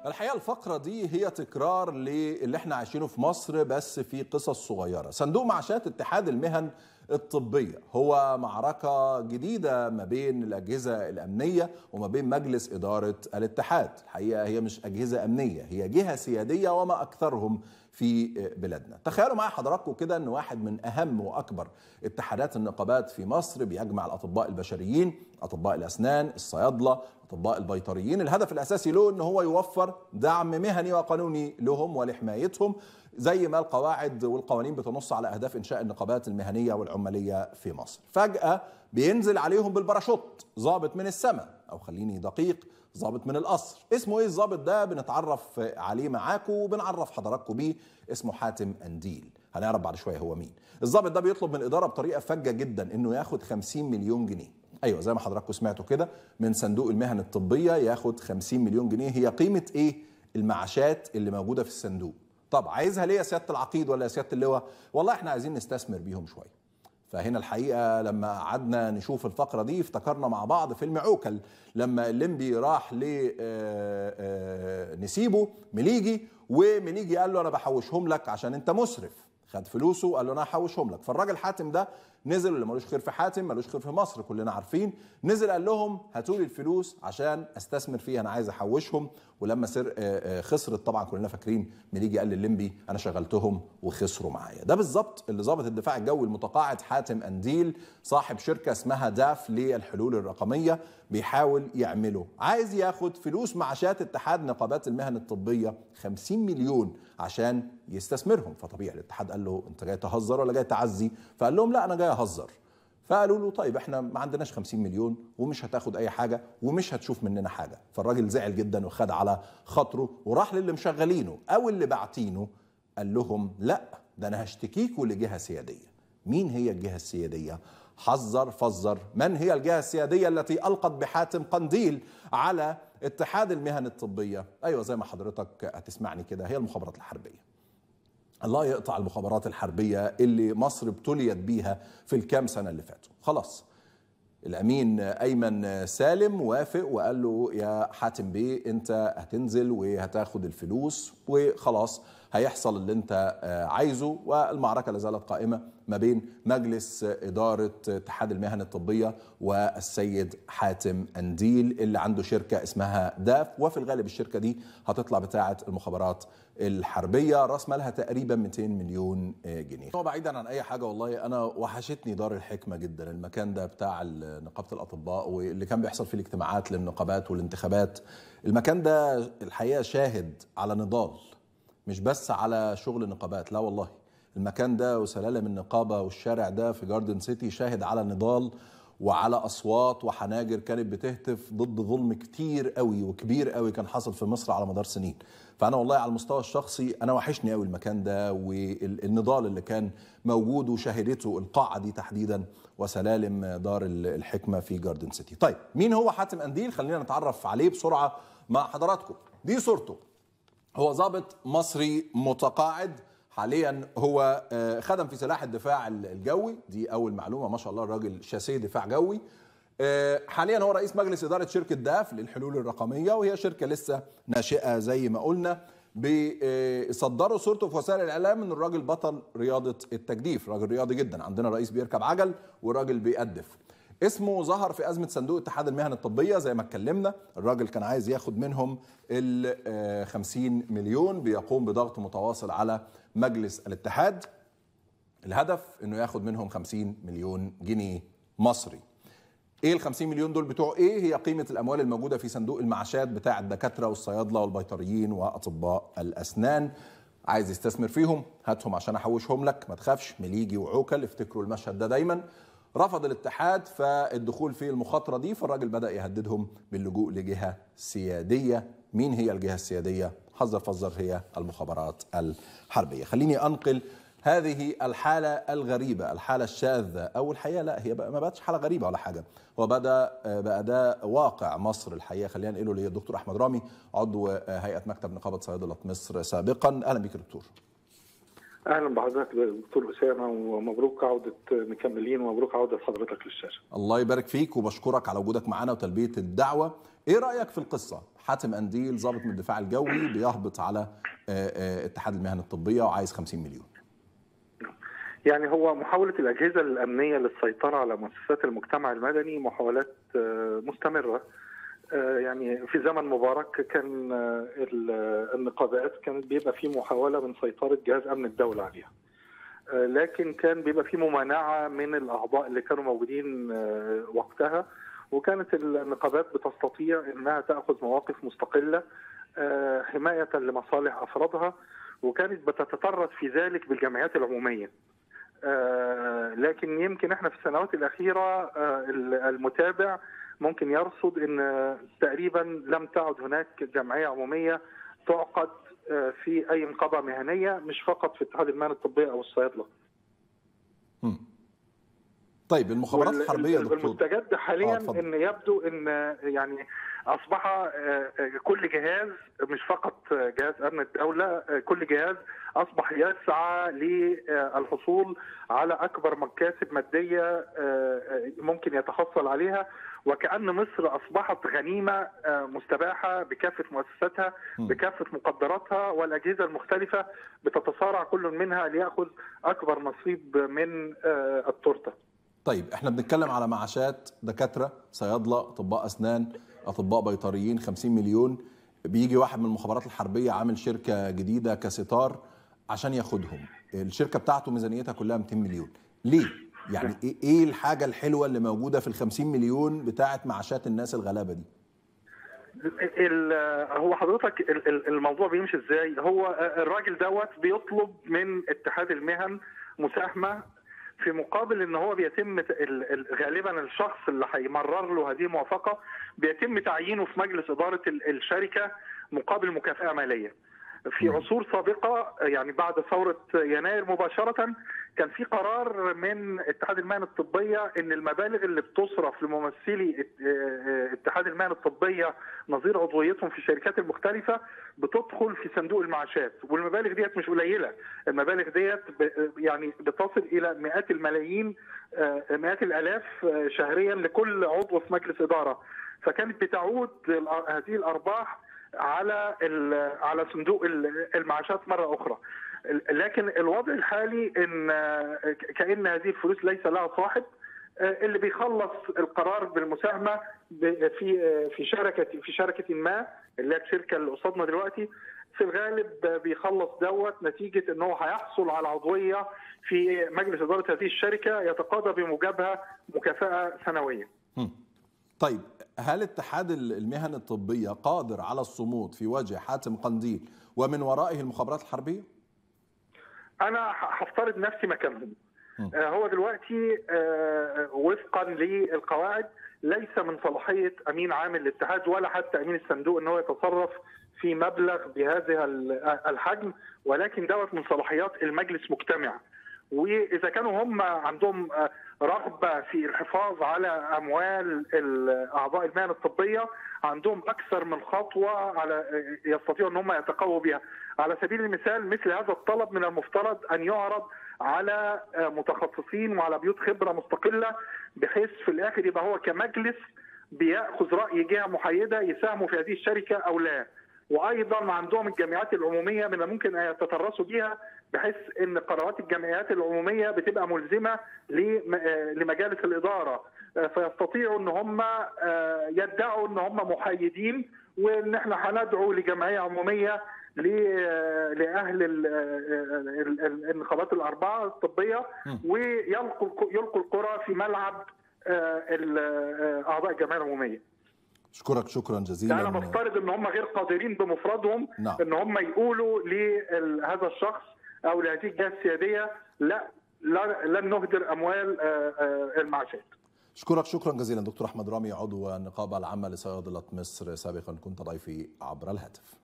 الحقيقه الفقره دي هي تكرار للي احنا عايشينه في مصر بس في قصص صغيره صندوق معاشات اتحاد المهن الطبيه هو معركه جديده ما بين الاجهزه الامنيه وما بين مجلس اداره الاتحاد الحقيقه هي مش اجهزه امنيه هي جهه سياديه وما اكثرهم في بلادنا تخيلوا معايا حضراتكم كده ان واحد من اهم واكبر اتحادات النقابات في مصر بيجمع الاطباء البشريين اطباء الاسنان الصيادله اطباء البيطريين الهدف الاساسي له ان هو يوفر دعم مهني وقانوني لهم ولحمايتهم زي ما القواعد والقوانين بتنص على اهداف انشاء النقابات المهنيه والعماليه في مصر فجاه بينزل عليهم بالباراشوت ضابط من السماء او خليني دقيق ضابط من القصر اسمه ايه الضابط ده بنتعرف عليه معاكم وبنعرف حضراتكم بيه اسمه حاتم انديل هنعرف بعد شويه هو مين الضابط ده بيطلب من الاداره بطريقه فجه جدا انه ياخد 50 مليون جنيه ايوه زي ما حضراتكم سمعتوا كده من صندوق المهن الطبيه ياخد 50 مليون جنيه هي قيمه ايه المعاشات اللي موجوده في الصندوق طب عايزها ليه يا سياده العقيد ولا يا سياده اللواء والله احنا عايزين نستثمر بيهم شويه فهنا الحقيقه لما قعدنا نشوف الفقره دي افتكرنا مع بعض فيلم عوكل لما الليمبي راح لنسيبه مليجي ومليجي قال له انا بحوشهم لك عشان انت مسرف خد فلوسه قال له انا هحوشهم لك فالراجل حاتم ده نزل اللي ملوش خير في حاتم ملوش خير في مصر كلنا عارفين نزل قال لهم هاتوا لي الفلوس عشان استثمر فيها انا عايز احوشهم ولما سر خسرت طبعا كلنا فاكرين مليجي قال للليمبي انا شغلتهم وخسروا معايا ده بالظبط اللي ظابط الدفاع الجوي المتقاعد حاتم انديل صاحب شركه اسمها داف للحلول الرقميه بيحاول يعمله عايز ياخد فلوس معاشات اتحاد نقابات المهن الطبيه 50 مليون عشان يستثمرهم فطبيعي الاتحاد قال له انت جاي تهزر ولا جاي تعزي فقال لهم لا انا جاي اهزر فقالوا له طيب احنا ما عندناش 50 مليون ومش هتاخد اي حاجه ومش هتشوف مننا حاجه فالراجل زعل جدا وخد على خاطره وراح للي مشغلينه او اللي باعتينه قال لهم لا ده انا هشتكيكوا لجهه سياديه مين هي الجهه السياديه حذر فزر من هي الجهه السياديه التي القت بحاتم قنديل على اتحاد المهن الطبيه ايوه زي ما حضرتك هتسمعني كده هي المخابرات الحربيه الله يقطع المخابرات الحربية اللي مصر ابتليت بيها في الكام سنة اللي فاتوا خلاص الأمين أيمن سالم وافق وقال له يا حاتم بيه أنت هتنزل وهتاخد الفلوس وخلاص هيحصل اللي أنت عايزه والمعركة لازالت قائمة ما بين مجلس إدارة اتحاد المهن الطبية والسيد حاتم أنديل اللي عنده شركة اسمها داف وفي الغالب الشركة دي هتطلع بتاعة المخابرات الحربية راس مالها تقريبا 200 مليون جنيه هو بعيدا عن أي حاجة والله أنا وحشتني دار الحكمة جدا المكان ده بتاع نقابة الأطباء واللي كان بيحصل فيه الاجتماعات للنقابات والانتخابات المكان ده الحقيقة شاهد على نضال مش بس على شغل نقابات لا والله المكان ده وسلالم النقابة والشارع ده في جاردن سيتي شاهد على نضال وعلى اصوات وحناجر كانت بتهتف ضد ظلم كتير قوي وكبير قوي كان حاصل في مصر على مدار سنين فانا والله على المستوى الشخصي انا وحشني قوي المكان ده والنضال اللي كان موجود وشاهدته القاعه دي تحديدا وسلالم دار الحكمه في جاردن سيتي طيب مين هو حاتم انديل خلينا نتعرف عليه بسرعه مع حضراتكم دي صورته هو ضابط مصري متقاعد حاليا هو خدم في سلاح الدفاع الجوي دي اول معلومه ما شاء الله الراجل شاسيه دفاع جوي حاليا هو رئيس مجلس اداره شركه داف للحلول الرقميه وهي شركه لسه ناشئه زي ما قلنا بيصدروا صورته في وسائل الاعلام ان الراجل بطل رياضه التجديف راجل رياضي جدا عندنا رئيس بيركب عجل وراجل بيقدف اسمه ظهر في ازمه صندوق اتحاد المهن الطبيه زي ما اتكلمنا الراجل كان عايز ياخد منهم ال 50 مليون بيقوم بضغط متواصل على مجلس الاتحاد الهدف انه ياخد منهم 50 مليون جنيه مصري ايه ال 50 مليون دول بتوع ايه هي قيمه الاموال الموجوده في صندوق المعاشات بتاع الدكاتره والصيادله والبيطريين واطباء الاسنان عايز يستثمر فيهم هاتهم عشان احوشهم لك ما تخافش مليجي وعوكل افتكروا المشهد ده دايما رفض الاتحاد فالدخول في المخاطره دي فالراجل بدا يهددهم باللجوء لجهه سياديه مين هي الجهه السياديه حذر فزر هي المخابرات الحربيه خليني انقل هذه الحالة الغريبة الحالة الشاذة أو الحقيقة لا هي بقى ما بقتش حالة غريبة ولا حاجة هو بدأ بقى ده واقع مصر الحقيقة خلينا نقوله للدكتور أحمد رامي عضو هيئة مكتب نقابة صيادلة مصر سابقا أهلا بك دكتور اهلا بحضرتك دكتور اسامه ومبروك عوده مكملين ومبروك عوده حضرتك للشاشه. الله يبارك فيك وبشكرك على وجودك معنا وتلبيه الدعوه. ايه رايك في القصه؟ حاتم انديل ضابط من الدفاع الجوي بيهبط على اتحاد المهن الطبيه وعايز 50 مليون يعني هو محاولة الأجهزة الأمنية للسيطرة على مؤسسات المجتمع المدني محاولات مستمرة يعني في زمن مبارك كان النقابات كانت بيبقى في محاولة من سيطرة جهاز أمن الدولة عليها لكن كان بيبقى في ممانعة من الأعضاء اللي كانوا موجودين وقتها وكانت النقابات بتستطيع انها تاخذ مواقف مستقله حمايه لمصالح افرادها وكانت بتتطرق في ذلك بالجمعيات العموميه. لكن يمكن احنا في السنوات الاخيره المتابع ممكن يرصد ان تقريبا لم تعد هناك جمعيه عموميه تعقد في اي نقابه مهنيه مش فقط في اتحاد المهن الطبيه او الصيادله. طيب المخابرات الحربيه دكتور المستجد حاليا آه ان يبدو ان يعني اصبح كل جهاز مش فقط جهاز امن الدوله كل جهاز اصبح يسعى للحصول على اكبر مكاسب ماديه ممكن يتحصل عليها وكأن مصر أصبحت غنيمة مستباحة بكافة مؤسساتها بكافة مقدراتها والأجهزة المختلفة بتتصارع كل منها ليأخذ أكبر نصيب من التورتة طيب احنا بنتكلم على معاشات دكاتره صيادله اطباء اسنان اطباء بيطريين 50 مليون بيجي واحد من المخابرات الحربيه عامل شركه جديده كستار عشان ياخدهم الشركه بتاعته ميزانيتها كلها 200 مليون ليه يعني ايه الحاجه الحلوه اللي موجوده في ال 50 مليون بتاعه معاشات الناس الغلابه دي هو حضرتك الموضوع بيمشي ازاي هو الراجل دوت بيطلب من اتحاد المهن مساهمه في مقابل ان هو بيتم غالبا الشخص اللي هيمرر له هذه الموافقه بيتم تعيينه في مجلس اداره الشركه مقابل مكافاه ماليه. في عصور سابقه يعني بعد ثوره يناير مباشره كان في قرار من اتحاد المهن الطبيه ان المبالغ اللي بتصرف لممثلي اتحاد المهن الطبيه نظير عضويتهم في الشركات المختلفه بتدخل في صندوق المعاشات والمبالغ ديت مش قليله المبالغ ديت يعني بتصل الى مئات الملايين مئات الالاف شهريا لكل عضو في مجلس اداره فكانت بتعود هذه الارباح على على صندوق المعاشات مره اخرى لكن الوضع الحالي ان كان هذه الفلوس ليس لها صاحب اللي بيخلص القرار بالمساهمه في في شركه في شركه ما اللي هي الشركه اللي قصادنا دلوقتي في الغالب بيخلص دوت نتيجه ان هو هيحصل على عضويه في مجلس اداره هذه الشركه يتقاضى بموجبها مكافاه سنويه. طيب هل اتحاد المهن الطبيه قادر على الصمود في وجه حاتم قنديل ومن ورائه المخابرات الحربيه؟ انا هفترض نفسي مكانهم. هو دلوقتي وفقا للقواعد ليس من صلاحيه امين عام الاتحاد ولا حتى امين الصندوق ان هو يتصرف في مبلغ بهذا الحجم ولكن دوت من صلاحيات المجلس مجتمع واذا كانوا هم عندهم رغبه في الحفاظ على اموال اعضاء المهن الطبيه عندهم اكثر من خطوه على يستطيعوا ان هم يتقووا بها على سبيل المثال مثل هذا الطلب من المفترض ان يعرض على متخصصين وعلى بيوت خبره مستقله بحيث في الاخر يبقى هو كمجلس بياخذ راي جهه محايده يساهموا في هذه الشركه او لا وايضا عندهم الجمعيات العموميه من الممكن ان يتطرسوا بيها بحيث ان قرارات الجمعيات العموميه بتبقى ملزمه لمجالس الاداره فيستطيعوا ان هم يدعوا ان هم محايدين وان احنا هندعو لجمعيه عموميه لاهل النقابات الاربعه الطبيه ويلقوا يلقوا القرى في ملعب اعضاء الجمعيه العموميه. اشكرك شكرا جزيلا انا بفترض ان هم غير قادرين بمفردهم نعم. ان هم يقولوا لهذا الشخص او لهذه الجهه السياديه لا لن نهدر اموال المعاشات اشكرك شكرا جزيلا دكتور احمد رامي عضو النقابه العامه لصيادله مصر سابقا كنت ضيفي عبر الهاتف